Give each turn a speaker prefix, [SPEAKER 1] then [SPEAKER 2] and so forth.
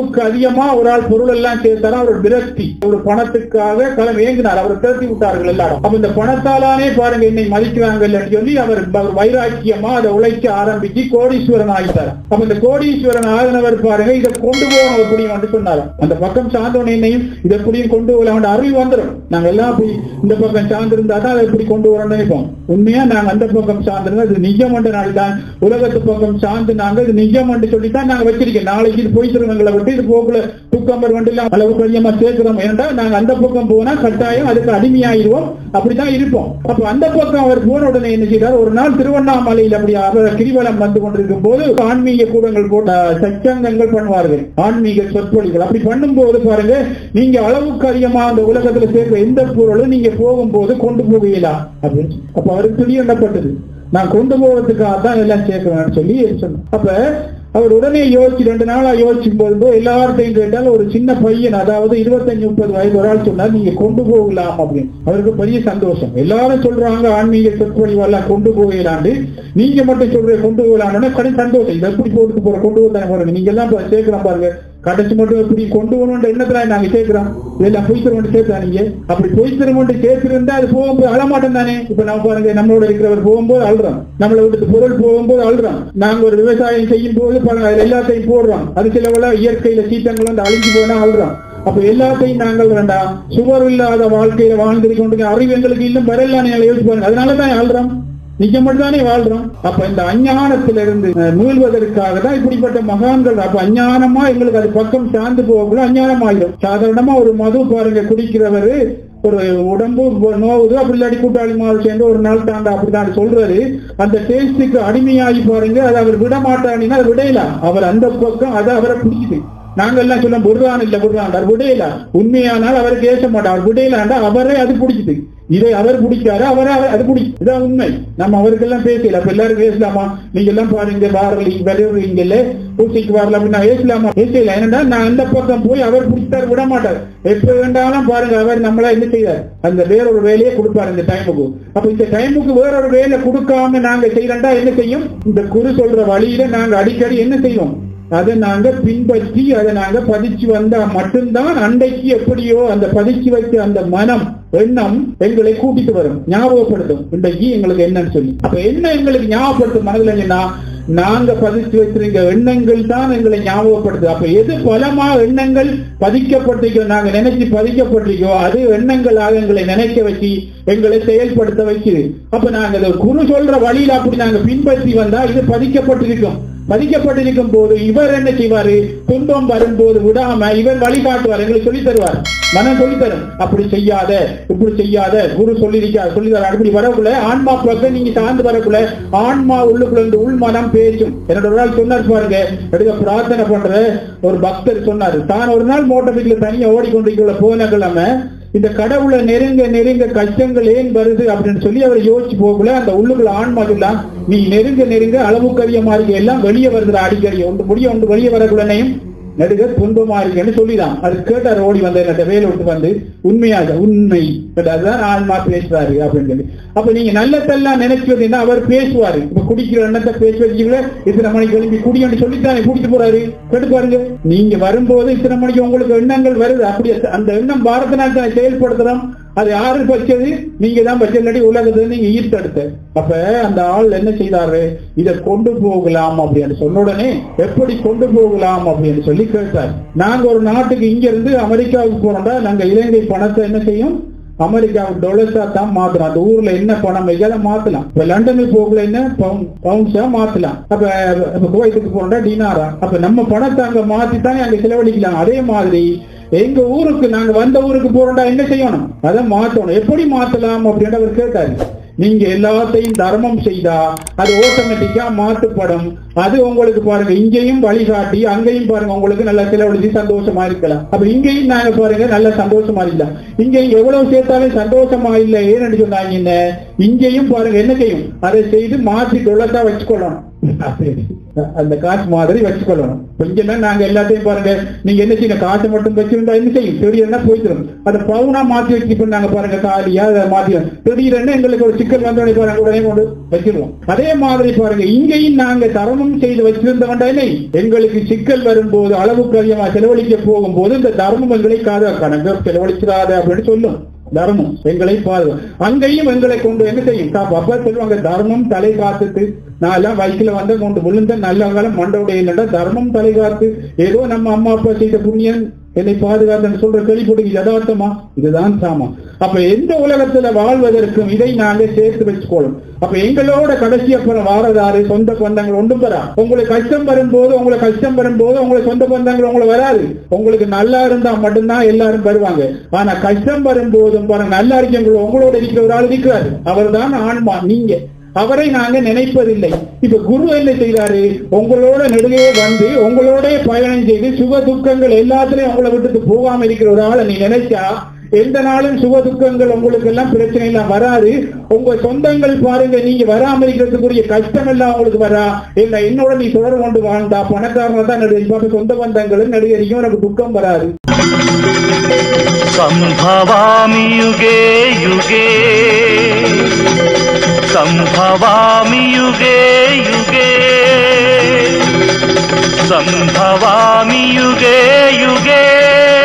[SPEAKER 1] அளவுக்கு அதிகமா ஒரு ஆள் பொருள் எல்லாம் சேர்த்தாரா அவர் விரக்தி ஒரு பணத்துக்காக களம் ஏங்கினார் அவர் திரட்டி விட்டார்கள் எல்லாரும் அப்ப இந்த பணத்தாலானே பாருங்க என்னை மதிக்கிறாங்கன்னு சொல்லி அவர் அவர் வைராக்கியமா அதை உழைக்க ஆரம்பிச்சு கோடீஸ்வரன் ஆகிட்டார் அப்ப இந்த கோடீஸ்வரன் ஆகினவர் பாருங்க இதை கொண்டு போக முடியும் என்று சொன்னார் அந்த பக்கம் சார்ந்தவன் என்னையும் இதை எப்படியும் கொண்டு போகலாம் அறிவு வந்துடும் நாங்க எல்லாம் போய் இந்த பக்கம் சார்ந்திருந்தா தான் அதை எப்படி கொண்டு வரணும் நினைப்போம் உண்மையா நாங்க அந்த பக்கம் சார்ந்திருந்தா இது நிஜம் என்ற நாள் தான் உலகத்து பக்கம் சார்ந்து நாங்க இது நிஜம் என்று சொல்லி தான் நாங்க வச்சிருக்கோம் நாளைக்கு இது போய் திருவங்களை விட்டு இது போக்குல தூக்கம்பர் வண்டில அளவுக்கு அதிகமா சேர்க்கிறோம் ஏன்டா நாங்க அந்த பக்கம் போனா கட்டாயம் அதுக்கு அடிமையாயிருவோம் அப்படிதான் இருப்போம் அப்ப அந்த பக்கம் அவர் போன உடனே என்ன செய்தார் ஒரு நாள் திருவண்ணாமலையில் அப்படி அவர் கிரிவலம் வந்து கொண்டிருக்கும் போது ஆன்மீக கூடங்கள் போட்ட சச்சங்கங்கள் பண்ணுவார்கள் ஆன்மீக சொற்பொழிகள் அப்படி பண்ணும்போது பாருங்க நீங்க அளவுக்கு அதிகமா அந்த உலகத்துல சேர்க்கிற எந்த பொருளும் நீங்க போகும்போது கொண்டு போகலாம் அப்படின்னு சொல்லி. அப்ப அவருக்கு துணி எண்ணப்பட்டது நான் கொண்டு போவதுக்காக தான் எல்லாம் சேர்க்கிறேன்னு சொல்லி சொன்னேன் அப்ப அவர் உடனே யோசிச்சு ரெண்டு நாளா யோசிச்சும் போது எல்லார்ட்டையும் கேட்டால் ஒரு சின்ன பையன் அதாவது இருபத்தஞ்சு முப்பது வயது ஒரு ஆள் சொன்னார் நீங்க கொண்டு போகலாம் அப்படின்னு அவருக்கு பெரிய சந்தோஷம் எல்லாரும் சொல்றாங்க ஆன்மீக சொற்பொழிவெல்லாம் கொண்டு போகலாண்டு நீங்க மட்டும் சொல்ற கொண்டு போகலான்னு கடை சந்தோஷம் இதை எப்படி போட்டு போற கொண்டு வந்தாங்க பாருங்க நீங்க எல்லாம் இப்ப சேர்க்கிறோம் பாருங்க கடைசி மட்டும் எப்படி கொண்டு வரணும்ன்ற எண்ணத்துல நாங்க சேர்க்கிறோம் இதெல்லாம் பொய் தருவோம் சேர்த்தா நீங்க அப்படி பொய் தருவோம் சேர்த்திருந்தா அது போகும்போது அழமாட்டோம் தானே இப்ப நம்ம பாருங்க நம்மளோட இருக்கிறவர் போகும்போது அழுறோம் நம்மளை விட்டு பொருள் போகும்போது அழுறோம் நாங்க ஒரு விவசாயம் செய்யும் போது பாருங்க அதுல எல்லாத்தையும் போடுறோம் அது சிலவெல்லாம் இயற்கையில சீத்தங்கள் வந்து அழிஞ்சு போனா அழுறோம் அப்ப எல்லாத்தையும் நாங்கள் வேண்டாம் சுவர் இல்லாத வாழ்க்கையில வாழ்ந்து கொண்டு அறிவு எங்களுக்கு இன்னும் வரல யோசிச்சு பாருங்க அதனாலதான் அழுறோம் நிஜம் மட்டும்தானே வாழ்றோம் அப்ப இந்த அஞ்ஞானத்திலிருந்து அஹ், மீள்வதற்காக தான் இப்படிப்பட்ட மகான்கள் அப்ப அஞ்ஞானமா எங்களுக்கு அது பக்கம் சார்ந்து போகக்குள்ள அஞ்ஞானம் ஆயிடும் சாதாரணமா ஒரு மது பாருங்க குடிக்கிறவரு ஒரு உடம்பு நோவுது அப்படி இல்லாட்டி கூட்டாளி மாதிரி சேர்ந்து ஒரு நாள் தாண்டா அப்படிதான் சொல்றாரு அந்த டேஸ்டுக்கு அடிமையாகி பாருங்க அதை அவர் விட மாட்டாங்கன்னா அதை விடையலாம் அவர் அந்த பக்கம் அதை அவரை பிடிக்குது நாங்க எல்லாம் சொல்ல விடுறான் இல்ல விடுறான் விடையில உண்மையானால் அவர் பேச மாட்டார் விடையிலாண்டா அவரே அது பிடிக்குது இதை அவர் பிடிக்காரு அவரே அவர் அது பிடிக்கும் இதான் உண்மை நம்ம அவருக்கெல்லாம் பேசல அப்ப எல்லாரும் பேசலாமா நீங்க எல்லாம் பாருங்க வாரலி விளையாடுறீங்கல்ல பூசைக்கு வரல அப்படின்னா பேசலாமா பேசல ஏன்னா நான் அந்த பக்கம் போய் அவர் பிடிச்சார் விட மாட்டார் எப்ப வேண்டாலும் பாருங்க அவர் நம்மளா என்ன செய்வார் அந்த வேறொரு வேலையை கொடுப்பாரு இந்த டைமுக்கு அப்ப இந்த டைமுக்கு வேறொரு வேலை கொடுக்காம நாங்க செய்யறா என்ன செய்யும் இந்த குரு சொல்ற வழியில நாங்க அடிக்கடி என்ன செய்வோம் அதை நாங்க பின்பற்றி அதை நாங்க பதிச்சு வந்தா மட்டும்தான் அன்றைக்கு எப்படியோ அந்த பதிச்சு வச்ச அந்த மனம் எண்ணம் எங்களை கூட்டிட்டு வரும் ஞாபகப்படுத்தும் இன்றைக்கு எங்களுக்கு என்னன்னு சொல்லி அப்ப என்ன எங்களுக்கு ஞாபகப்படுத்தும் மனதில் என்னன்னா நாங்க பதிச்சு வச்சிருக்க எண்ணங்கள் தான் எங்களை ஞாபகப்படுத்துது அப்ப எது பலமா எண்ணங்கள் பதிக்கப்பட்டிருக்கோ நாங்க நினைச்சு பதிக்கப்பட்டிருக்கோ அது எண்ணங்களாக எங்களை நினைக்க வச்சு எங்களை செயல்படுத்த வைக்குது அப்ப நாங்க இதை குரு சொல்ற வழியில அப்படி நாங்க பின்பற்றி வந்தா இது பதிக்கப்பட்டிருக்கும் பதிக்கப்பட்டிருக்கும் போது இவர் என்ன செய்வாரு துன்பம் வரும்போது விடாம இவர் வழிகாட்டுவார் எங்களுக்கு சொல்லி தருவார் மனம் சொல்லி தரும் அப்படி செய்யாத இப்படி செய்யாத குரு சொல்லியிருக்கார் சொல்லி தர அப்படி வரக்குள்ள ஆன்மா பக்கம் நீங்க சார்ந்து வரக்குள்ள ஆன்மா உள்ளுக்குள்ள இருந்து உள் மனம் பேசும் என்னோட ஒரு நாள் சொன்னார் பாருங்க எடுக்க பிரார்த்தனை பண்ற ஒரு பக்தர் சொன்னாரு தான் ஒரு நாள் மோட்டர் சைக்கிள் தனியா ஓடிக்கொண்டிருக்கிற போன கிழமை இந்த கடவுளை நெருங்க நெருங்க கஷ்டங்கள் ஏன் வருது அப்படின்னு சொல்லி அவர் யோசிச்சு போகல அந்த உள்ளுக்குள்ள ஆன்மா சொல்லலாம் நீ நெருங்க நெருங்க அளவுக்கு அதிகமா இருக்க எல்லாம் வெளியே வருதுடா அடிக்கடி ஒன்று முடிய ஒன்று வெளியே வரக்குள்ளனையும் நடுக துன்பமா இருக்குன்னு சொல்லிதான் அது கேட்டார் ஓடி வந்த என்னட்ட வேலை விட்டு வந்து உண்மையாக உண்மை அதுதான் ஆன்மா பேசுறாரு அப்படின்னு சொல்லி அப்ப நீங்க நல்லதெல்லாம் நினைச்சு வந்தீங்கன்னா அவர் பேசுவாரு இப்ப குடிக்கிற எண்ணத்தை பேசி வச்சுக்கல இத்தனை மணிக்கு எழுப்பி குடின்னு சொல்லித்தானே குடிச்சு போறாரு கேட்டு பாருங்க நீங்க வரும்போது இத்தனை மணிக்கு உங்களுக்கு எண்ணங்கள் வருது அப்படி அந்த எண்ணம் பாரத தானே செயல்படுத்துறோம் அது யாரு பச்சது நீங்க தான் பச்சை இல்லாட்டி உலகத்தை நீங்க ஈர்த்தெடுத்த அப்ப அந்த ஆள் என்ன செய்தாரு இதை கொண்டு போகலாம் அப்படின்னு சொன்ன உடனே எப்படி கொண்டு போகலாம் அப்படின்னு சொல்லி கேட்டார் நாங்க ஒரு நாட்டுக்கு இங்க இருந்து அமெரிக்காவுக்கு போனோம்னா நாங்க இலங்கை பணத்தை என்ன செய்யும் அமெரிக்காவுக்கு டொலர்ஸா தான் மாத்தலாம் அந்த ஊர்ல என்ன பணம் வைக்க அதை மாத்தலாம் இப்ப லண்டனுக்கு போகல என்ன பவுன்ஸா மாத்தலாம் அப்ப இப்ப குவைத்துக்கு போனோம்னா டினாரா அப்ப நம்ம பணத்தை அங்க மாத்தி தானே அங்க செலவழிக்கலாம் அதே மாதிரி எங்க ஊருக்கு நாங்க வந்த ஊருக்கு போறோம்டா என்ன செய்யணும் அதை மாத்தணும் எப்படி மாத்தலாம் அப்படின்னு அவர் கேட்டாரு நீங்க எல்லாத்தையும் தர்மம் செய்தா அது ஆட்டோமேட்டிக்கா மாற்றப்படும் அது உங்களுக்கு பாருங்க இங்கேயும் வழிகாட்டி அங்கேயும் பாருங்க உங்களுக்கு நல்ல செலவழிச்சு சந்தோஷமா இருக்கலாம் அப்ப இங்கேயும் நாங்க பாருங்க நல்ல சந்தோஷமா இருக்கலாம் இங்கேயும் எவ்வளவு சேர்த்தாலும் சந்தோஷமா இல்ல ஏன்னு சொன்னாங்க என்ன இங்கேயும் பாருங்க என்ன செய்யும் அதை செய்து மாற்றி டொலர்ஸா வச்சுக்கொள்ளணும் அந்த காசு மாதிரி வச்சுக்கொள்ளணும் கொஞ்சம் தான் நாங்க எல்லாத்தையும் பாருங்க நீங்க என்ன செய்யணும் காசை மட்டும் வச்சிருந்தா என்ன செய்யும் திடீர்னா போயிடும் அதை பவுனா மாத்தி வச்சு நாங்க பாருங்க காலியா அதை மாத்தி திடீர்னு எங்களுக்கு ஒரு சிக்கல் வந்தோடனே பாருங்க உடனே கொண்டு வச்சிருவோம் அதே மாதிரி பாருங்க இங்கேயும் நாங்க தரமும் செய்து வச்சிருந்தவன்டானே எங்களுக்கு சிக்கல் வரும்போது அளவுக்கு அதிகமா செலவழிக்க போகும்போது இந்த தர்மம் எங்களை காதாக்கான செலவழிச்சிடாத அப்படின்னு சொல்லும் தர்மம் எங்களை பாதுகா அங்கேயும் எங்களை கொண்டு என்ன செய்யும் கா- அப்பா சொல்லுவாங்க தர்மம் தலை காத்துட்டு நான் எல்லாம் வயிற்றுல வந்த கொண்டு விழுந்த நல்ல காலம் மண்டவுடைய இல்லைன்னா தர்மம் தலை காத்து ஏதோ நம்ம அம்மா அப்பா செய்த புண்ணியம் என்னை பாதுகாத்துன்னு சொல்ற கேள்விப்பட்டு யதார்த்தமா இதுதான் சாமா அப்ப எந்த உலகத்துல வாழ்வதற்கும் இதை நாங்க சேர்த்து வச்சுக்கோளும் அப்ப எங்களோட கடைசி அப்புறம் வாரதாரு சொந்த பந்தங்கள் ஒன்றும் பெறா உங்களுக்கு கஷ்டம் வரும்போது உங்களுக்கு கஷ்டம் வரும்போது உங்களுக்கு சொந்த பந்தங்கள் உங்களுக்கு வராது உங்களுக்கு நல்லா இருந்தா மட்டும்தான் எல்லாரும் வருவாங்க ஆனா கஷ்டம் வரும்போதும் பாருங்க நல்லா இருக்கவங்க உங்களோட இருக்கிற ஒரு ஆள் இருக்கிறாரு அவர்தான் ஆன்மா நீங்க அவரை நாங்க நினைப்பதில்லை இப்ப குரு என்ன செய்தாரு உங்களோட நெடுகே வந்து உங்களோட பயணம் செய்து சுக துக்கங்கள் எல்லாத்துலயும் உங்களை விட்டுட்டு போகாம இருக்கிற ஒரு ஆளை நீ நினைச்சா எந்த நாளும் சுக துக்கங்கள் உங்களுக்கு எல்லாம் பிரச்சனை எல்லாம் வராது உங்க சொந்தங்கள் பாருங்க நீங்க வராம இருக்கிறதுக்குரிய கஷ்டம் எல்லாம் உங்களுக்கு வரா இல்ல என்னோட நீ தொடர் கொண்டு வாழ்ந்தா பணக்காரங்க தான் நடுவே சொந்த பந்தங்களும் நடுகரிக்கும் எனக்கு துக்கம் வராது
[SPEAKER 2] सम्भवामि युगे युगे सम्भवामि युगे युगे सम्भवामि युगे युगे